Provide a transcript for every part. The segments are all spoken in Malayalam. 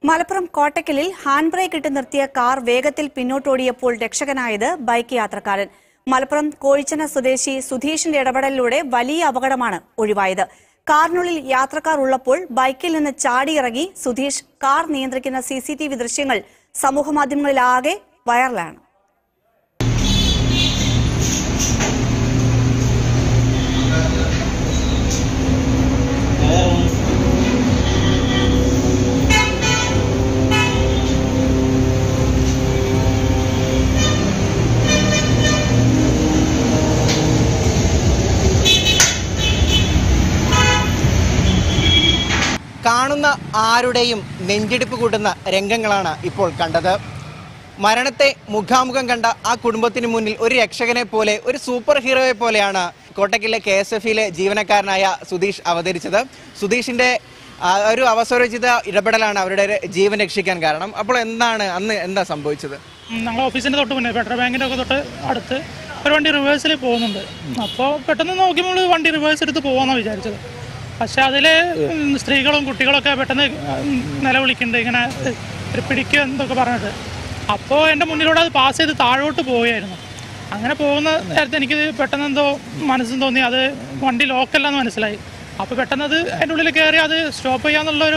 മലപ്പുറം കോട്ടക്കലിൽ ഹാൻഡ് ബ്രേക്ക് ഇട്ട് നിർത്തിയ കാർ വേഗത്തിൽ പിന്നോട്ടോടിയപ്പോൾ രക്ഷകനായത് ബൈക്ക് യാത്രക്കാരൻ മലപ്പുറം കോഴിച്ചന സ്വദേശി സുധീഷിന്റെ ഇടപെടലിലൂടെ വലിയ അപകടമാണ് ഒഴിവായത് കാറിനുള്ളിൽ യാത്രക്കാർ ഉള്ളപ്പോൾ ബൈക്കിൽ നിന്ന് ചാടിയിറങ്ങി സുധീഷ് കാർ നിയന്ത്രിക്കുന്ന സി സി ടി വി ദൃശ്യങ്ങൾ സമൂഹമാധ്യമങ്ങളിലാകെ വൈറലാണ് കാണുന്ന ആരുടെയും നെഞ്ചിടിപ്പ് കൂട്ടുന്ന രംഗങ്ങളാണ് ഇപ്പോൾ കണ്ടത് മരണത്തെ മുഖാമുഖം കണ്ട ആ കുടുംബത്തിന് മുന്നിൽ ഒരു രക്ഷകനെ പോലെ ഒരു സൂപ്പർ ഹീറോയെ പോലെയാണ് കോട്ടക്കിലെ കെ എസ് എഫിലെ ജീവനക്കാരനായ സുധീഷ് അവതരിച്ചത് സുധീഷിന്റെ ആ, ഒരു അവസരോചിത ഇടപെടലാണ് അവരുടെ ഒരു ജീവൻ രക്ഷിക്കാൻ കാരണം അപ്പോൾ എന്താണ് അന്ന് എന്താ സംഭവിച്ചത് ഞങ്ങൾ ഓഫീസിന്റെ തൊട്ട് മുന്നേ ഫെഡറൽ ബാങ്കിന്റെ ഒക്കെ തൊട്ട് അടുത്ത് ഒരു വണ്ടി റിവേഴ്സിൽ പോകുന്നുണ്ട് അപ്പോൾ പെട്ടെന്ന് നോക്കിയപ്പോൾ വണ്ടി റിവേഴ്സ് എടുത്ത് പോകാമെന്നാണ് വിചാരിച്ചത് പക്ഷെ അതിൽ സ്ത്രീകളും കുട്ടികളൊക്കെ പെട്ടെന്ന് ഉം, നിലവിളിക്കുന്നുണ്ട് ഇങ്ങനെ ഒരു പിടിക്കുക എന്തൊക്കെ പറഞ്ഞിട്ട് അപ്പോൾ എൻ്റെ മുന്നിലൂടെ അത് പാസ് ചെയ്ത് താഴോട്ട് പോവുകയായിരുന്നു അങ്ങനെ പോകുന്ന നേരത്തെ എനിക്ക് പെട്ടെന്ന് എന്തോ മനസ്സും തോന്നി അത് വണ്ടി ലോക്കല്ലാന്ന് മനസ്സിലായി അപ്പോൾ പെട്ടെന്ന് അത് അതിൻ്റെ ഉള്ളിൽ കയറി അത് സ്റ്റോപ്പ് ചെയ്യാന്നുള്ളൊരു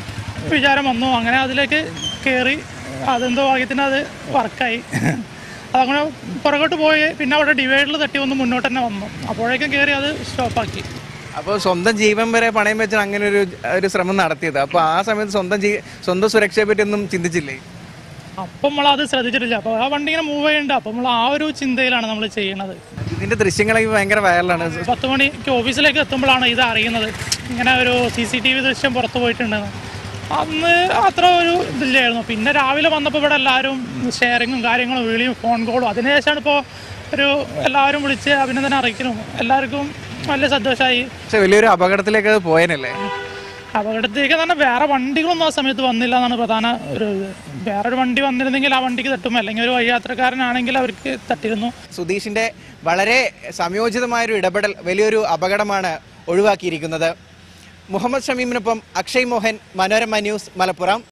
വിചാരം വന്നു അങ്ങനെ അതിലേക്ക് കയറി അതെന്തോ ഭാഗ്യത്തിന് അത് വർക്കായി അതങ്ങനെ പുറകോട്ട് പോയി പിന്നെ അവിടെ ഡിവൈഡറിൽ തട്ടി ഒന്ന് മുന്നോട്ട് തന്നെ വന്നു അപ്പോഴേക്കും കയറി അത് സ്റ്റോപ്പാക്കി അപ്പോൾ സ്വന്തം ജീവൻ വരെ പണയം വെച്ചാണ് അങ്ങനെ ഒരു ഒരു ശ്രമം നടത്തിയത് അപ്പോൾ ആ സമയത്ത് സ്വന്തം ജീ സ്വന്തം സുരക്ഷയെ പറ്റി ഒന്നും ചിന്തിച്ചില്ലേ അപ്പം നമ്മൾ അത് ശ്രദ്ധിച്ചിട്ടില്ല അപ്പോൾ ആ വണ്ടി ഇങ്ങനെ മൂവ് ചെയ്യുന്നുണ്ട് അപ്പം നമ്മൾ ആ ഒരു ചിന്തയിലാണ് നമ്മൾ ചെയ്യുന്നത് ഇതിന്റെ ദൃശ്യങ്ങളൊക്കെ ഭയങ്കര വൈറലാണ് പത്ത് മണിക്ക് ഓഫീസിലേക്ക് എത്തുമ്പോഴാണ് ഇത് അറിയുന്നത് ഇങ്ങനെ ഒരു സി സി ടി വി ദൃശ്യം പുറത്ത് പോയിട്ടുണ്ടെന്ന് അന്ന് അത്ര ഒരു ഇതില്ലായിരുന്നു പിന്നെ രാവിലെ വന്നപ്പോൾ ഇവിടെ എല്ലാവരും ഷെയറിങ്ങും കാര്യങ്ങളും വിളിയും ഫോൺ കോളും അതിനുശേഷമാണ് ഇപ്പോൾ ഒരു എല്ലാവരും വിളിച്ച് അഭിനന്ദനം അറിയിക്കലും എല്ലാവർക്കും വലിയ സന്തോഷമായി പക്ഷെ വലിയൊരു അപകടത്തിലേക്ക് അത് പോയനല്ലേ അപകടത്തേക്ക് തന്നെ വേറെ വണ്ടികളൊന്നും ആ സമയത്ത് വന്നില്ല എന്നാണ് പ്രധാന ഒരു ഇത് വേറൊരു വണ്ടി വന്നിരുന്നെങ്കിൽ ആ വണ്ടിക്ക് തട്ടും അല്ലെങ്കിൽ ഒരു വഴിയാത്രക്കാരനാണെങ്കിൽ അവർക്ക് തട്ടിയിരുന്നു സുധീഷിന്റെ വളരെ സംയോജിതമായൊരു ഇടപെടൽ വലിയൊരു അപകടമാണ് ഒഴിവാക്കിയിരിക്കുന്നത് മുഹമ്മദ് ഷമീമിനൊപ്പം അക്ഷയ് മോഹൻ മനോരമ ന്യൂസ് മലപ്പുറം